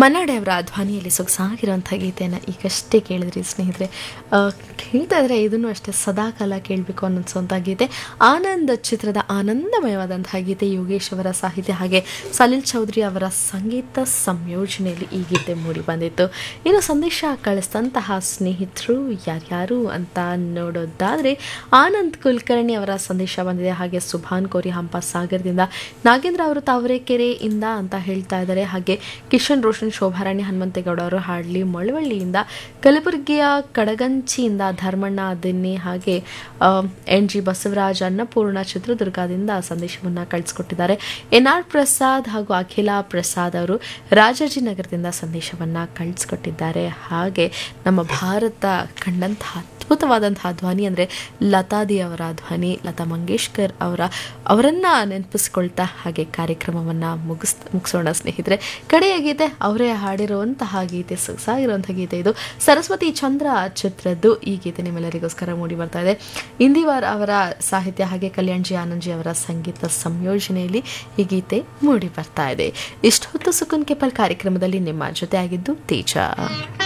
ಮನ್ನಾಡೆ ಅವರ ಧ್ವನಿಯಲ್ಲಿ ಸೊಗಸಾಗಿರುವಂಥ ಗೀತೆಯನ್ನು ಈಗಷ್ಟೇ ಕೇಳಿದ್ರಿ ಸ್ನೇಹಿತರೆ ಆ, ಕೇಳ್ತಾ ಇದ್ರೆ ಇದನ್ನು ಅಷ್ಟೇ ಸದಾಕಾಲ ಕೇಳಬೇಕು ಅನ್ನಿಸುವಂಥ ಗೀತೆ ಆನಂದ್ ಚಿತ್ರದ ಆನಂದಮಯವಾದಂತಹ ಗೀತೆ ಯೋಗೇಶ್ ಅವರ ಸಾಹಿತ್ಯ ಹಾಗೆ ಸಲೀಲ್ ಚೌಧರಿ ಅವರ ಸಂಗೀತ ಸಂಯೋಜನೆಯಲ್ಲಿ ಈ ಗೀತೆ ಮೂಡಿ ಬಂದಿತ್ತು ಇನ್ನು ಸಂದೇಶ ಕಳಿಸಿದಂತಹ ಸ್ನೇಹಿತರು ಯಾರ್ಯಾರು ಅಂತ ನೋಡೋದಾದರೆ ಆನಂದ್ ಕುಲಕರ್ಣಿ ಅವರ ಸಂದೇಶ ಬಂದಿದೆ ಹಾಗೆ ಸುಭಾನ್ ಕೋರಿ ಹಂಪ ಸಾಗರದಿಂದ ನಾಗೇಂದ್ರ ಅವರು ತಾವರೆಕೆರೆಯಿಂದ ಅಂತ ಹೇಳ್ತಾ ಇದ್ದಾರೆ ಹಾಗೆ ಕಿಶನ್ ರೋಷನ್ ಶೋಭಾರಾಣಿ ಹನುಮಂತೇಗೌಡ ಅವರು ಹಾಡ್ಲಿ ಮಳವಳ್ಳಿಯಿಂದ ಕಲಬುರಗಿಯ ಕಡಗಂಚಿಯಿಂದ ಧರ್ಮಣ್ಣ ದಿನ್ನಿ ಹಾಗೆ ಎನ್ ಜಿ ಬಸವರಾಜ್ ಅನ್ನಪೂರ್ಣ ಚಿತ್ರದುರ್ಗದಿಂದ ಸಂದೇಶವನ್ನು ಕಳಿಸ್ಕೊಟ್ಟಿದ್ದಾರೆ ಎನ್ ಆರ್ ಪ್ರಸಾದ್ ಹಾಗೂ ಅಖಿಲ ಪ್ರಸಾದ್ ಅವರು ರಾಜಾಜಿನಗರದಿಂದ ಸಂದೇಶವನ್ನು ಕಳಿಸ್ಕೊಟ್ಟಿದ್ದಾರೆ ಹಾಗೆ ನಮ್ಮ ಭಾರತ ಕಂಡಂತಹ ಅದ್ಭುತವಾದಂತಹ ಧ್ವನಿ ಅಂದರೆ ಲತಾದಿ ಅವರ ಧ್ವನಿ ಲತಾ ಮಂಗೇಶ್ಕರ್ ಅವರ ಅವರನ್ನು ನೆನಪಿಸ್ಕೊಳ್ತಾ ಹಾಗೆ ಕಾರ್ಯಕ್ರಮವನ್ನು ಮುಗಿಸ್ ಮುಗಿಸೋಣ ಸ್ನೇಹಿತರೆ ಕಡೆಯ ಗೀತೆ ಅವರೇ ಹಾಡಿರುವಂತಹ ಗೀತೆ ಸೊಗಸಾಗಿರುವಂಥ ಗೀತೆ ಇದು ಸರಸ್ವತಿ ಚಂದ್ರ ಚಿತ್ರದ್ದು ಈ ಗೀತೆ ನಿಮ್ಮೆಲ್ಲರಿಗೋಸ್ಕರ ಮೂಡಿ ಬರ್ತಾ ಇದೆ ಇಂದಿವಾರ್ ಅವರ ಸಾಹಿತ್ಯ ಹಾಗೆ ಕಲ್ಯಾಣ್ ಜಿ ಆನಂದ್ ಜಿ ಅವರ ಸಂಗೀತ ಸಂಯೋಜನೆಯಲ್ಲಿ ಈ ಗೀತೆ ಮೂಡಿ ಬರ್ತಾ ಇದೆ ಇಷ್ಟೊತ್ತು ಸುಕುನ್ ಕೆಪಲ್ ಕಾರ್ಯಕ್ರಮದಲ್ಲಿ ನಿಮ್ಮ ಜೊತೆ ಆಗಿದ್ದು ತೇಜ